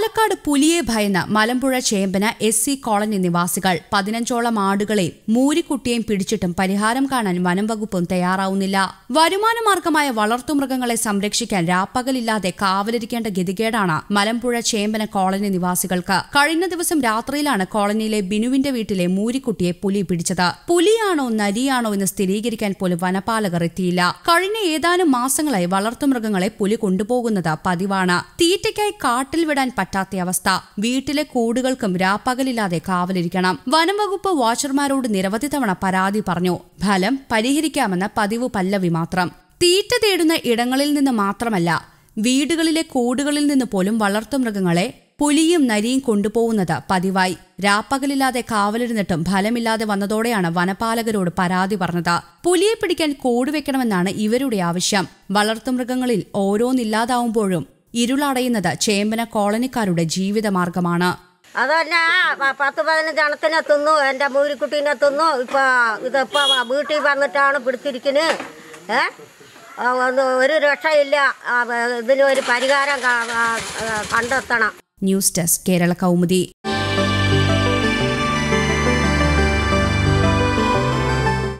പാലക്കാട് പുലിയെ ഭയന്ന Malampuzha Chembana S C colony നിവാസികൾ പതിനഞ്ചോളം ആടുകളെയും മൂരിക്കുട്ടിയെയും പിടിച്ചിട്ടും പരിഹാരം കാണാൻ വനം വകുപ്പും തയ്യാറാവുന്നില്ല വരുമാനമാർഗമായ വളർത്തുമൃഗങ്ങളെ സംരക്ഷിക്കാൻ രാപ്പകലില്ലാതെ കാവലിരിക്കേണ്ട ഗതികേടാണ് മലമ്പുഴ ചേമ്പന കോളനി നിവാസികൾക്ക് കഴിഞ്ഞ ദിവസം രാത്രിയിലാണ് കോളനിയിലെ ബിനുവിന്റെ വീട്ടിലെ മൂരിക്കുട്ടിയെ പുലി പിടിച്ചത് പുലിയാണോ നരിയാണോ എന്ന് സ്ഥിരീകരിക്കാൻ പോലും വനപാലകർ എത്തിയില്ല കഴിഞ്ഞ ഏതാനും മാസങ്ങളായി വളർത്തുമൃഗങ്ങളെ പുലി കൊണ്ടുപോകുന്നത് പതിവാണ് തീറ്റയ്ക്കായി കാട്ടിൽ വിടാൻ പറ്റാത്ത അവസ്ഥ വീട്ടിലെ കൂടുകൾക്കും രാപ്പകലില്ലാതെ കാവലിരിക്കണം വനം വകുപ്പ് വാച്ചർമാരോട് നിരവധി തവണ പരാതി പറഞ്ഞു ഫലം പരിഹരിക്കാമെന്ന പതിവ് പല്ലവി മാത്രം തീറ്റ തേടുന്ന ഇടങ്ങളിൽ നിന്ന് മാത്രമല്ല വീടുകളിലെ കൂടുകളിൽ നിന്ന് പോലും വളർത്തുമൃഗങ്ങളെ പുലിയും നരിയും കൊണ്ടുപോകുന്നത് പതിവായി രാപ്പകലില്ലാതെ കാവലിരുന്നിട്ടും ഫലമില്ലാതെ വന്നതോടെയാണ് വനപാലകരോട് പരാതി പറഞ്ഞത് പുലിയെ പിടിക്കാൻ കൂട് വെക്കണമെന്നാണ് ഇവരുടെ ആവശ്യം വളർത്തുമൃഗങ്ങളിൽ ഓരോന്നില്ലാതാവുമ്പോഴും ഇരുളടയുന്നത് ചേമ്പന കോളനിക്കാരുടെ ജീവിതമാർഗമാണ് അതല്ല പ- പത്ത് പതിനഞ്ചെണ്ണത്തിനെ തിന്നു എൻ്റെ മൂരിക്കുട്ടീനെ തിന്നു ഇപ്പൊ ഇതിപ്പോ വീട്ടിൽ വന്നിട്ടാണ് പിടിച്ചിരിക്കുന്നത് ഏ ആ, ഒന്ന് ഒരു രക്ഷയില്ല ആ, ഇതിന് ഒരു പരിഹാരം കാ- ആ, ആ, കണ്ടെത്തണം ന്യൂസ് ഡെസ്ക് കേരള കൗമുദി